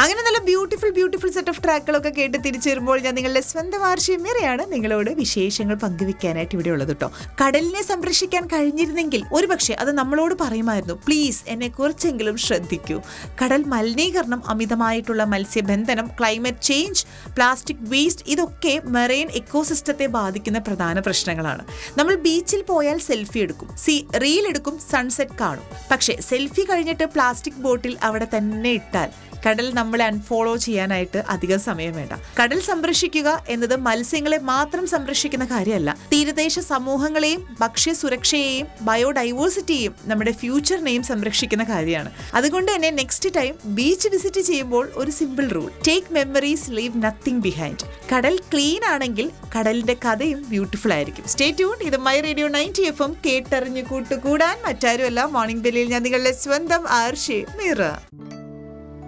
അങ്ങനെ നല്ല beautiful beautiful set of ട്രാക്കുകളൊക്കെ കേട്ട് തിരിച്ചു വരുമ്പോൾ ഞാൻ നിങ്ങളുടെ സ്വന്തം വാർഷികമേറെയാണ് നിങ്ങളോട് വിശേഷങ്ങൾ പങ്കുവെക്കാനായിട്ട് ഇവിടെ ഉള്ളത് കേട്ടോ കടലിനെ സംരക്ഷിക്കാൻ കഴിഞ്ഞിരുന്നെങ്കിൽ ഒരുപക്ഷെ അത് നമ്മളോട് പറയുമായിരുന്നു പ്ലീസ് എന്നെ കുറച്ചെങ്കിലും ശ്രദ്ധിക്കൂ കടൽ മലിനീകരണം അമിതമായിട്ടുള്ള മത്സ്യബന്ധനം ക്ലൈമറ്റ് ചേഞ്ച് പ്ലാസ്റ്റിക് വേസ്റ്റ് ഇതൊക്കെ മെറൈൻ എക്കോസിസ്റ്റത്തെ ബാധിക്കുന്ന പ്രധാന പ്രശ്നങ്ങളാണ് നമ്മൾ ബീച്ചിൽ പോയാൽ സെൽഫി എടുക്കും സി റീൽ എടുക്കും സൺസെറ്റ് കാണും പക്ഷേ സെൽഫി കഴിഞ്ഞിട്ട് പ്ലാസ്റ്റിക് ബോട്ടിൽ അവിടെ തന്നെ ഇട്ടാൽ കടൽ നമ്മളെ അൺഫോളോ ചെയ്യാനായിട്ട് അധികം സമയം വേണ്ട കടൽ സംരക്ഷിക്കുക എന്നത് മത്സ്യങ്ങളെ മാത്രം സംരക്ഷിക്കുന്ന കാര്യമല്ല തീരദേശ സമൂഹങ്ങളെയും ഭക്ഷ്യ സുരക്ഷയെയും ബയോഡൈവേഴ്സിറ്റിയെയും നമ്മുടെ ഫ്യൂച്ചറിനെയും സംരക്ഷിക്കുന്ന കാര്യമാണ് അതുകൊണ്ട് തന്നെ നെക്സ്റ്റ് ടൈം ബീച്ച് വിസിറ്റ് ചെയ്യുമ്പോൾ ഒരു simple rule take memories leave nothing behind കടൽ ക്ലീൻ ആണെങ്കിൽ കടലിന്റെ കഥയും ബ്യൂട്ടിഫുൾ ആയിരിക്കും സ്റ്റേ ട്യൂൺ ഇത് my radio ninety F M കേട്ടറിഞ്ഞു കൂട്ടുകൂടാൻ മറ്റാരുമല്ല മോർണിംഗ് ബെല്ലിൽ ഞാൻ നിങ്ങളുടെ സ്വന്തം ആർഷേ മീറ